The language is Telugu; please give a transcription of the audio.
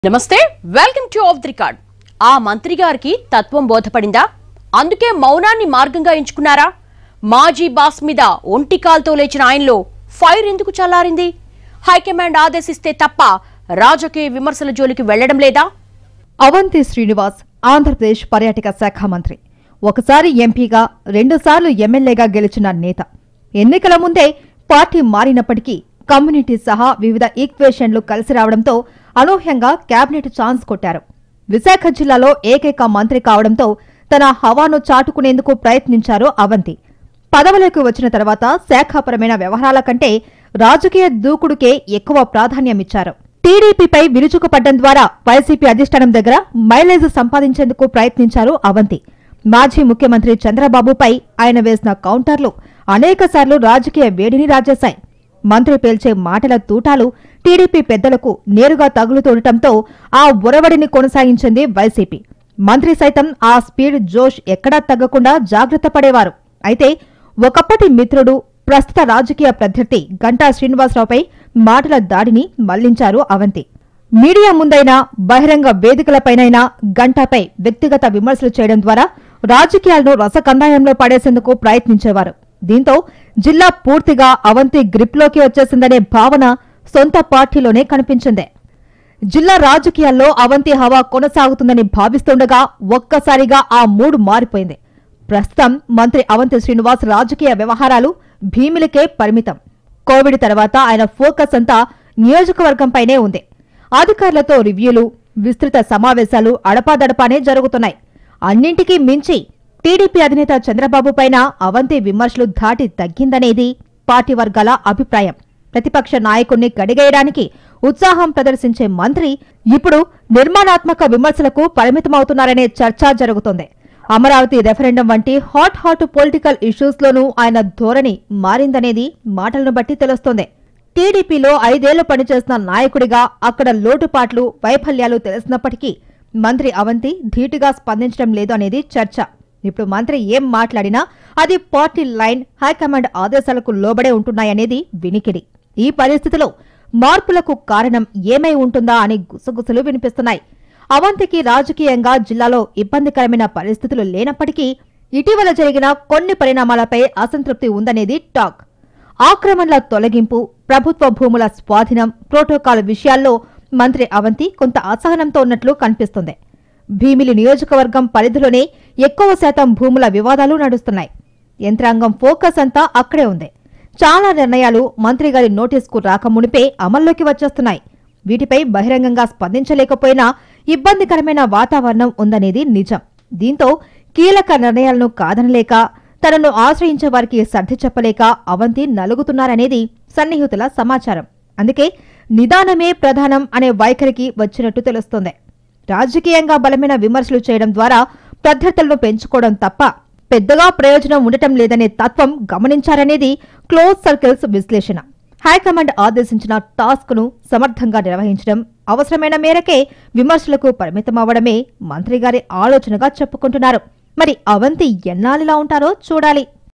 నమస్తే welcome to off the record ఆ మంత్రి గారికి తత్వం బోధపడిందా అందుకే మౌనాన్ని మార్గంగా ఎంచుకున్నారా మాజీ బాస్ మీద ఒంటి కాల్తో లేచిన ఆయనలో ఫైర్ ఎందుకు చల్లారింది హైకమాండ్ ఆదేశిస్తే తప్ప రాజకీయ విమర్శల జోలికి వెళ్లడం లేదా అవంతి శ్రీనివాస్ ఆంధ్రప్రదేశ్ పర్యాటక శాఖ మంత్రి ఒకసారి ఎంపీగా రెండుసార్లు ఎమ్మెల్యేగా గెలిచిన నేత ఎన్నికల ముందే పార్టీ మారినప్పటికీ కమ్యూనిటీ సహా వివిధ ఈక్వేషన్లు కలిసి రావడంతో అనూహ్యంగా కేబినెట్ ఛాన్స్ కొట్టారు విశాఖ జిల్లాలో ఏకైక మంత్రి కావడంతో తన హవాను చాటుకునేందుకు ప్రయత్నించారు అవంతి పదవులకు వచ్చిన తర్వాత శాఖాపరమైన వ్యవహారాల కంటే రాజకీయ దూకుడుకే ఎక్కువ ప్రాధాన్యమిచ్చారు టీడీపీపై విరుచుకుపడ్డం ద్వారా వైసీపీ అధిష్టానం దగ్గర మైలేజ్ సంపాదించేందుకు ప్రయత్నించారు అవంతి మాజీ ముఖ్యమంత్రి చంద్రబాబుపై ఆయన వేసిన కౌంటర్లు అనేకసార్లు రాజకీయ వేడిని రాజేశాయి మంత్రి పేల్చే మాటల తూటాలు టీడీపీ పెద్దలకు నేరుగా తగులుతుండటంతో ఆ ఒరవడిని కొనసాగించింది వైసీపీ మంత్రి సైతం ఆ స్పీడ్ జోష్ ఎక్కడా తగ్గకుండా జాగ్రత్త పడేవారు అయితే ఒకప్పటి మిత్రుడు ప్రస్తుత రాజకీయ ప్రత్యర్థి గంటా శ్రీనివాసరావుపై మాటల దాడిని మళ్లించారు అవంతి మీడియా ముందైనా బహిరంగ వేదికలపైనైనా గంటాపై వ్యక్తిగత విమర్శలు చేయడం ద్వారా రాజకీయాలను రసకందాయంలో పడేసేందుకు ప్రయత్నించేవారు దీంతో జిల్లా పూర్తిగా అవంతి గ్రిప్లోకి వచ్చేసిందనే భావన సొంత పార్టీలోనే కనిపించింది జిల్లా రాజకీయాల్లో అవంతి హవా కొనసాగుతుందని భావిస్తుండగా ఒక్కసారిగా ఆ మూడు మారిపోయింది ప్రస్తుతం మంత్రి అవంతి శ్రీనివాస్ రాజకీయ వ్యవహారాలు భీమిలికే పరిమితం కోవిడ్ తర్వాత ఆయన ఫోకస్ అంతా నియోజకవర్గంపైనే ఉంది అధికారులతో రివ్యూలు విస్తృత సమావేశాలు అడపాదడపానే జరుగుతున్నాయి అన్నింటికీ మించి టీడీపీ అధినేత చంద్రబాబు పైన అవంతి విమర్శలు ధాటి తగ్గిందనేది పార్టీ వర్గాల అభిప్రాయం ప్రతిపక్ష నాయకుణ్ణి గడిగేయడానికి ఉత్సాహం ప్రదర్శించే మంత్రి ఇప్పుడు నిర్మాణాత్మక విమర్శలకు పరిమితమవుతున్నారనే చర్చ జరుగుతోంది అమరావతి రెఫరెండం వంటి హాట్ హాట్ పొలిటికల్ ఇష్యూస్ లోనూ ఆయన ధోరణి మారిందనేది మాటలను బట్టి తెలుస్తోంది టీడీపీలో ఐదేళ్లు పనిచేసిన నాయకుడిగా అక్కడ లోటుపాట్లు వైఫల్యాలు తెలిసినప్పటికీ మంత్రి అవంతి ధీటుగా స్పందించడం లేదు అనేది చర్చ ఇప్పుడు మంత్రి ఏం మాట్లాడినా అది పార్టీ లైన్ హైకమాండ్ ఆదేశాలకు లోబడే ఉంటున్నాయనేది వినికిడి ఈ పరిస్థితిలో మార్పులకు కారణం ఏమై ఉంటుందా అని గుసగుసలు వినిపిస్తున్నాయి అవంతికి రాజకీయంగా జిల్లాలో ఇబ్బందికరమైన పరిస్థితులు లేనప్పటికీ ఇటీవల జరిగిన కొన్ని పరిణామాలపై అసంతృప్తి ఉందనేది టాక్ ఆక్రమణల తొలగింపు ప్రభుత్వ భూముల స్వాధీనం ప్రోటోకాల్ విషయాల్లో మంత్రి అవంతి కొంత అసహనంతో ఉన్నట్లు కనిపిస్తుంది భీమిలి నియోజకవర్గం పరిధిలోనే ఎక్కువ శాతం భూముల వివాదాలు నడుస్తున్నాయి యంత్రాంగం ఫోకస్ అంతా అక్కడే ఉంది చాలా నిర్ణయాలు మంత్రి గారి నోటీసుకు రాకమునిపే అమల్లోకి వచ్చేస్తున్నాయి వీటిపై బహిరంగంగా స్పందించలేకపోయినా ఇబ్బందికరమైన వాతావరణం ఉందనేది నిజం దీంతో కీలక నిర్ణయాలను కాదనలేక తనను ఆశ్రయించే వారికి సర్ది చెప్పలేక అవంతి నలుగుతున్నారనేది సన్నిహితుల సమాచారం అందుకే నిదానమే ప్రధానం అనే వైఖరికి వచ్చినట్టు తెలుస్తోంది రాజకీయంగా బలమైన విమర్శలు చేయడం ద్వారా ప్రత్యర్థులను పెంచుకోవడం తప్ప పెద్దగా ప్రయోజనం ఉండటం లేదనే తత్వం గమనించారనేది క్లోజ్ సర్కిల్స్ విశ్లేషణ హైకమాండ్ ఆదేశించిన టాస్క్ ను సమర్థంగా నిర్వహించడం అవసరమైన మేరకే విమర్శలకు పరిమితమవ్వడమే మంత్రి గారి ఆలోచనగా చెప్పుకుంటున్నారు మరి అవంతి ఎన్నాళ్ళిలా ఉంటారో చూడాలి